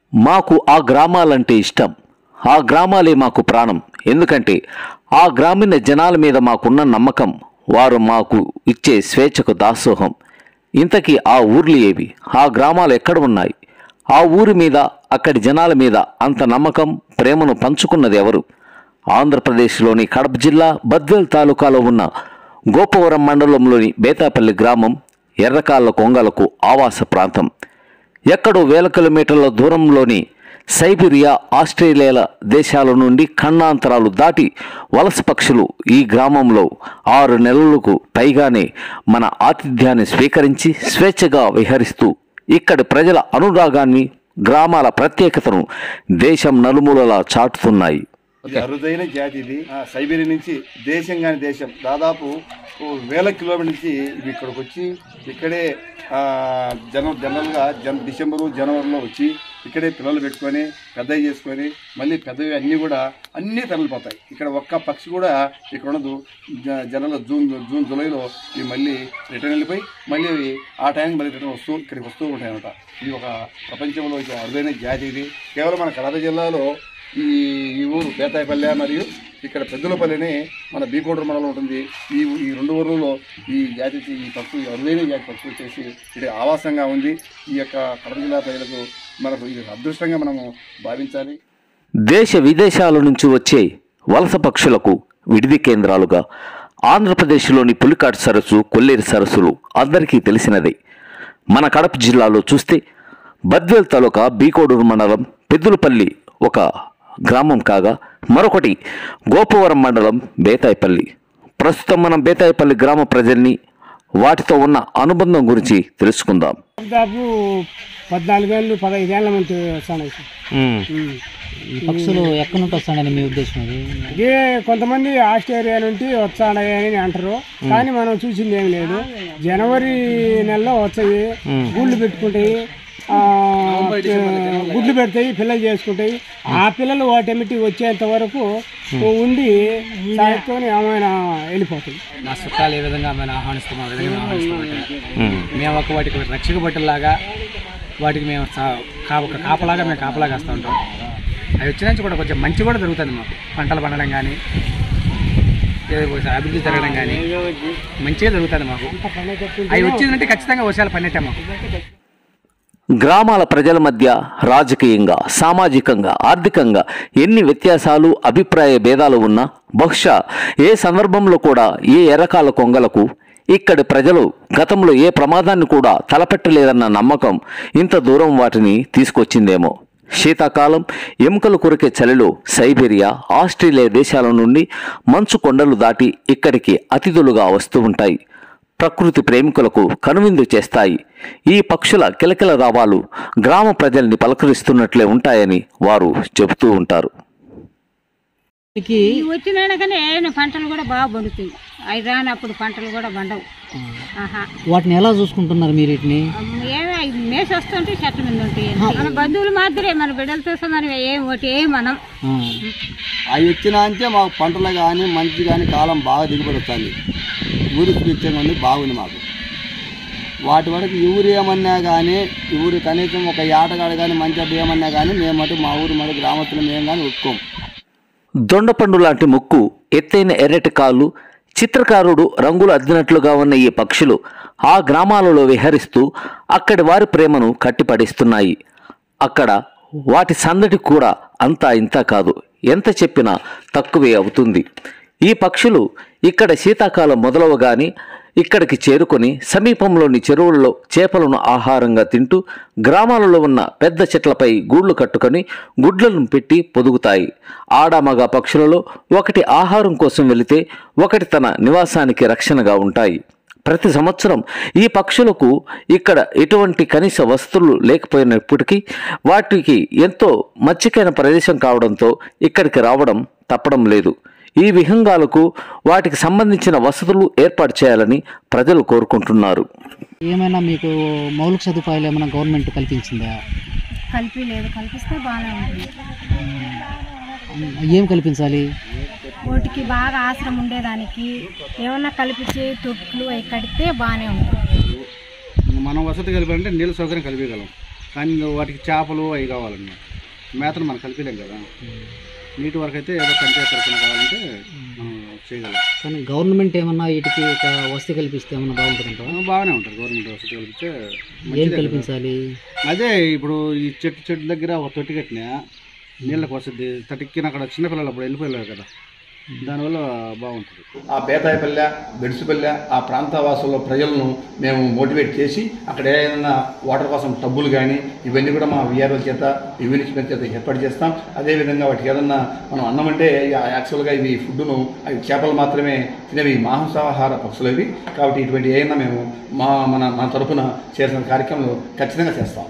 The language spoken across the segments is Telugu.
మాకు ఆ గ్రామాలంటే ఇష్టం ఆ గ్రామాలే మాకు ప్రాణం ఎందుకంటే ఆ గ్రామీణ జనాల మీద మాకున్న నమ్మకం వారు మాకు ఇచ్చే స్వేచ్ఛకు దాసోహం ఇంతకీ ఆ ఊర్లు ఏవి ఆ గ్రామాలు ఎక్కడ ఉన్నాయి ఆ ఊరి మీద అక్కడి జనాల మీద అంత నమ్మకం ప్రేమను పంచుకున్నది ఎవరు ఆంధ్రప్రదేశ్లోని కడప జిల్లా బద్వేల్ తాలూకాలో ఉన్న గోపవరం మండలంలోని బేతాపల్లి గ్రామం ఎర్రకాళ్ళ కొంగలకు ఆవాస ప్రాంతం ఎక్కడో వేల కిలోమీటర్ల దూరంలోని సైబీరియా ఆస్ట్రేలియాల దేశాల నుండి ఖండాంతరాలు దాటి వలస పక్షులు ఈ గ్రామంలో ఆరు నెలలకు పైగానే మన ఆతిథ్యాన్ని స్వీకరించి స్వేచ్ఛగా విహరిస్తూ ఇక్కడి ప్రజల అనురాగాన్ని గ్రామాల ప్రత్యేకతను దేశం నలుమూలలా చాటుతున్నాయి ఇది అరుదైన జాతి ఇది ఆ, సైబీరియా నుంచి దేశం కాని దేశం దాదాపు ఓ వేల కిలోమీటర్ నుంచి ఇవి ఇక్కడికి వచ్చి ఇక్కడే ఆ, జన జనరల్గా జన డిసెంబరు జనవరిలో వచ్చి ఇక్కడే పిల్లలు పెట్టుకొని పెద్దవి చేసుకొని మళ్ళీ పెద్దవి అన్నీ కూడా అన్నీ తరలిపోతాయి ఇక్కడ ఒక్క పక్షి కూడా ఇక్కడ ఉండదు జ- జనరల్ జూన్ జూన్ జూలైలో ఇవి మళ్ళీ రిటర్న్ వెళ్ళిపోయి మళ్ళీ ఇవి ఆ టైంకి మళ్ళీ రిటర్న్ వస్తూ ఇక్కడికి వస్తూ ఉంటాయి అన్నమాట ఇది ఒక ప్రపంచంలో ఇది అరుదైన జాతి ఇది కేవలం మన కడప జిల్లాలో ఈ ఈ ఊరు బేతాయపల్లె మరియు ఇక్కడ పెద్దలపల్లిని మన బీకోడూరు మండలం ఉంటుంది ఈ ఊ- ఈ రెండు ఊర్లలో ఈ జాతి ఈ పక్షు ఈ అరుదైన జాతి పక్షు వచ్చేసి ఇది ఆవాసంగా ఉంది ఈ యొక్క కడప జిల్లా ప్రజలకు మనకు ఇది అదృష్టంగా మనము భావించాలి దేశ విదేశాల నుంచి వచ్చే వలస పక్షులకు విడిది కేంద్రాలుగా ఆంధ్రప్రదేశ్లోని పులికాట్ సరస్సు కొల్లేరు సరస్సులు అందరికీ తెలిసినదే మన కడప జిల్లాలో చూస్తే బద్వేల్ తాలూకా బీకోడూరు మండలం పెద్దులపల్లి ఒక గ్రామం కాగా మరొకటి గోపవరం మండలం బేతాయిపల్లి ప్రస్తుతం మనం బేతాయిపల్లి గ్రామ ప్రజల్ని వాటితో ఉన్న అనుబంధం గురించి తెలుసుకుందాం దాదాపు పద్నాలుగేళ్ళు పదహైదేళ్ళ నుంచి వస్తున్నాయి సార్ ఉమ్. ఈ పక్షులు ఎక్కడి నుండి వస్తాడని మీ ఉద్దేశం అది ఇదే కొంతమంది ఆస్ట్రేలియా నుండి వచ్చాడని అంటారు కానీ మనం చూసింది ఏం లేదు జనవరి నెలలో వచ్చాయి గూళ్ళు పెట్టుకుంటాయి ఆ, గుడ్లు పెడతాయి పిల్లలు చేసుకుంటాయి ఆ పిల్లలు ఆటోమేటిక్ వచ్చేంత వరకు ఉండి సాయంత్రం ఏమైనా వెళ్ళిపోతాయి మా చుట్టాలు ఏ విధంగా మేము ఆహ్వానిస్తాం ఆ విధంగా మేము ఆహ్వానిస్తాం మేము ఒక వాటికి ఒక రక్షక బట్టలాగా వాటికి మేము సా- కా- ఒక కాపలాగా మేము కాపలాగా వస్తూ ఉంటాం అవి వచ్చిన నుంచి కూడా కొంచెం మంచి కూడా జరుగుతుంది మాకు పంటలు పండడం కానీ ఏదో ఒకటి అభివృద్ధి జరగడం కానీ మంచిగా జరుగుతుంది మాకు అవి వచ్చిందంటే ఖచ్చితంగా వర్షాలు పన్నట్టే మాకు గ్రామాల ప్రజల మధ్య రాజకీయంగా సామాజికంగా ఆర్థికంగా ఎన్ని వ్యత్యాసాలు అభిప్రాయ భేదాలు ఉన్నా బహుశా ఏ సందర్భంలో కూడా ఏ ఎరకాల కొంగలకు ఇక్కడి ప్రజలు గతంలో ఏ ప్రమాదాన్ని కూడా తలపెట్టలేదన్న నమ్మకం ఇంత దూరం వాటిని తీసుకొచ్చిందేమో శీతాకాలం ఎముకలు కొరికే చలిలో సైబీరియా ఆస్ట్రేలియా దేశాల నుండి మంచు కొండలు దాటి ఇక్కడికి అతిథులుగా వస్తూ ఉంటాయి ప్రకృతి ప్రేమికులకు కనువిందు చేస్తాయి ఈ పక్షుల కిలకిల రావాలు గ్రామ ప్రజల్ని పలకరిస్తున్నట్లే ఉంటాయని వారు చెబుతూ ఉంటారు వీటికి ఈ వచ్చినాడు కానీ ఏమైనా పంటలు కూడా బాగా పండుతాయి అవి రానప్పుడు పంటలు కూడా పండవు ఆహా వాటిని ఎలా చూసుకుంటున్నారు మీరు వీటిని ఏమి అవి మేసి వస్తుంటే చెట్ల మీద ఉంటాయి మన బంధువులు మాత్రమే మన బిడ్డలతో మనం ఏం ఒకటి ఏం మనం ఆ, అవి వచ్చినా అంటే మాకు పంటలు కానీ మంచి కానీ కాలం బాగా దిగుబడి వస్తుంది ఊరి స్పిచ్చంగా ఉంది బాగుంది మాకు వాటి వరకు ఈ ఊరు ఏమన్నా కానీ ఈ ఊరు కనీసం ఒక ఏటగాడు కానీ మంచి అడ్డు ఏమన్నా కానీ మేము మటు మా ఊరు మరి గ్రామస్తులు మేము కానీ ఒప్పుకోం దొండపండు లాంటి ముక్కు ఎత్తైన ఎర్రటి కాళ్ళు చిత్రకారుడు రంగులు అద్దినట్లుగా ఉన్న ఈ పక్షులు ఆ గ్రామాలలో విహరిస్తూ అక్కడి వారి ప్రేమను కట్టిపడిస్తున్నాయి అక్కడ వాటి సందడి కూడా అంతా ఇంత కాదు ఎంత చెప్పినా తక్కువే అవుతుంది ఈ పక్షులు ఇక్కడ శీతాకాలం మొదలవగానే ఇక్కడికి చేరుకొని సమీపంలోని చెరువుల్లో చేపలను ఆహారంగా తింటూ గ్రామాలలో ఉన్న పెద్ద చెట్లపై గూళ్ళు కట్టుకొని గుడ్లను పెట్టి పొదుగుతాయి ఆడ మగ పక్షులలో ఒకటి ఆహారం కోసం వెళితే ఒకటి తన నివాసానికి రక్షణగా ఉంటాయి ప్రతి సంవత్సరం ఈ పక్షులకు ఇక్కడ ఎటువంటి కనీస వసతులు లేకపోయినప్పటికీ వాటికి ఎంతో మచ్చికైన ప్రదేశం కావడంతో ఇక్కడికి రావడం తప్పడం లేదు ఈ విహంగాలకు వాటికి సంబంధించిన వసతులు ఏర్పాటు చేయాలని ప్రజలు కోరుకుంటున్నారు ఏమైనా మీకు మౌలిక సదుపాయాలు ఏమైనా గవర్నమెంట్ కల్పించిందా కలిపి లేదు కల్పిస్తే బాగానే ఉంటుంది ఏం కల్పించాలి వాటికి బాగా ఆశ్రమం ఉండేదానికి ఏమన్నా కల్పించి తొట్లు అవి కడితే బాగానే ఉంటుంది మనం వసతి కలిపాలంటే నీళ్ళ సౌకర్యం కలిపగలం కానీ వాటికి చేపలు అవి కావాలన్నమాట మేతను మనం కలిపిలేం కదా నీటి వరకు అయితే ఏదో కంటే తరపున కావాలంటే మనం చేయగలం కానీ గవర్నమెంట్ ఏమన్నా వీటికి ఒక వసతి కల్పిస్తే ఏమన్నా బాగుంటుందంటావా ఆ, బాగానే ఉంటుంది గవర్నమెంట్ వసతి కలిపితే ఏం మంచిదే కదా. కల్పించాలి అదే ఇప్పుడు ఈ చెట్టు చెట్టు దగ్గర ఒక తొట్టి కట్టినా నీళ్ళకి వస్తుంది తటిక్కిన అక్కడ చిన్నపిల్లలు అప్పుడు వెళ్ళిపోయారు కదా దానివల్ల బాగుంటుంది ఆ బేతాయపల్లె బెడుసుపల్లె ఆ ప్రాంత వాసుల ప్రజలను మేము మోటివేట్ చేసి అక్కడ ఏదైనా వాటర్ కోసం టబ్బులు కానీ ఇవన్నీ కూడా మా విఆర్ఓ చేత యూనిట్ చేత ఏర్పాటు చేస్తాం అదేవిధంగా వాటికి ఏదన్నా మనం అన్నం అంటే యాక్చువల్గా ఇవి ఫుడ్ను అవి చేపలు మాత్రమే తినేవి మాంసాహార పక్షులు ఇవి కాబట్టి ఇటువంటి ఏదైనా మేము మా మన మన తరపున చేసిన కార్యక్రమాలు ఖచ్చితంగా చేస్తాం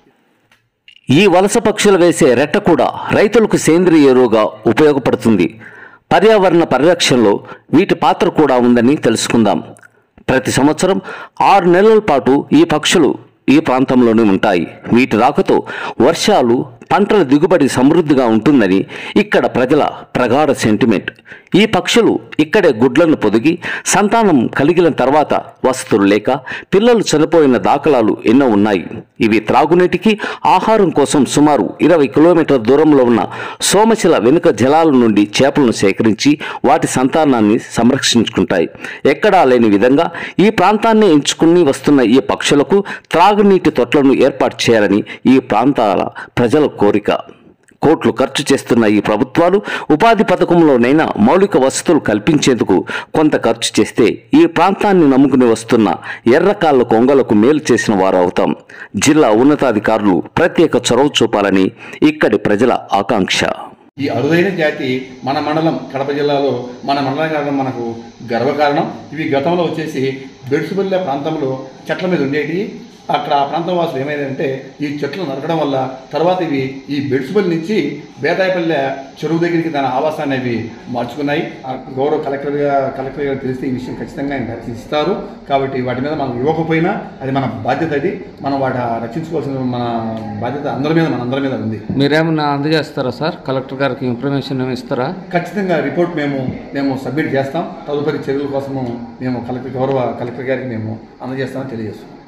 ఈ వలస పక్షులు వేసే రెట్ట కూడా రైతులకు సేంద్రియ ఎరువుగా ఉపయోగపడుతుంది పర్యావరణ పరిరక్షణలో వీటి పాత్ర కూడా ఉందని తెలుసుకుందాం ప్రతి సంవత్సరం ఆరు నెలల పాటు ఈ పక్షులు ఈ ప్రాంతంలోనే ఉంటాయి వీటి రాకతో వర్షాలు పంటల దిగుబడి సమృద్ధిగా ఉంటుందని ఇక్కడ ప్రజల ప్రగాఢ సెంటిమెంట్ ఈ పక్షులు ఇక్కడే గుడ్లను పొదిగి సంతానం కలిగిన తర్వాత వసతులు లేక పిల్లలు చనిపోయిన దాఖలాలు ఎన్నో ఉన్నాయి ఇవి త్రాగునీటికి ఆహారం కోసం సుమారు ఇరవై కిలోమీటర్ల దూరంలో ఉన్న సోమశిల వెనుక జలాల నుండి చేపలను సేకరించి వాటి సంతానాన్ని సంరక్షించుకుంటాయి ఎక్కడా లేని విధంగా ఈ ప్రాంతాన్ని ఎంచుకుని వస్తున్న ఈ పక్షులకు త్రాగునీటి తొట్లను ఏర్పాటు చేయాలని ఈ ప్రాంతాల ప్రజల కోరిక కోట్లు ఖర్చు చేస్తున్న ఈ ప్రభుత్వాలు ఉపాధి పథకంలోనైనా మౌలిక వసతులు కల్పించేందుకు కొంత ఖర్చు చేస్తే ఈ ప్రాంతాన్ని నమ్ముకుని వస్తున్న ఎర్రకాళ్ళ కొంగలకు మేలు చేసిన వారు అవుతాం జిల్లా ఉన్నతాధికారులు ప్రత్యేక చొరవ చూపాలని ఇక్కడి ప్రజల ఆకాంక్ష ఈ అరుదైన జాతి మన మండలం కడప జిల్లాలో మన మండలం కావడం మనకు గర్వకారణం ఇవి గతంలో వచ్చేసి బెడ్సుపల్లె ప్రాంతంలో చెట్ల మీద ఉండేటి అక్కడ ఆ ప్రాంతం వాసులు ఏమైందంటే ఈ చెట్లు నరకడం వల్ల తర్వాత ఇవి ఈ బెడ్సుపల్లి నుంచి బేతాయపల్లె చెరువు దగ్గరికి దాని ఆవాసాన్ని అవి మార్చుకున్నాయి ఆ గౌరవ కలెక్టర్ గా- కలెక్టర్ గారు తెలిస్తే ఈ విషయం ఖచ్చితంగా ఆయన రక్షిస్తారు కాబట్టి వాటి మీద మనం ఇవ్వకపోయినా అది మన బాధ్యత అది మనం వాటి రక్షించుకోవాల్సిన మన బాధ్యత అందరి మీద మన అందరి మీద ఉంది మీరేమన్నా అందజేస్తారా సార్ కలెక్టర్ గారికి ఇన్ఫర్మేషన్ ఏమి ఇస్తారా ఖచ్చితంగా రిపోర్ట్ మేము మేము సబ్మిట్ చేస్తాం తదుపరి చర్యల కోసము మేము కలెక్టర్ గౌరవ కలెక్టర్ గారికి మేము అందజేస్తామని తెలియజేస్తాం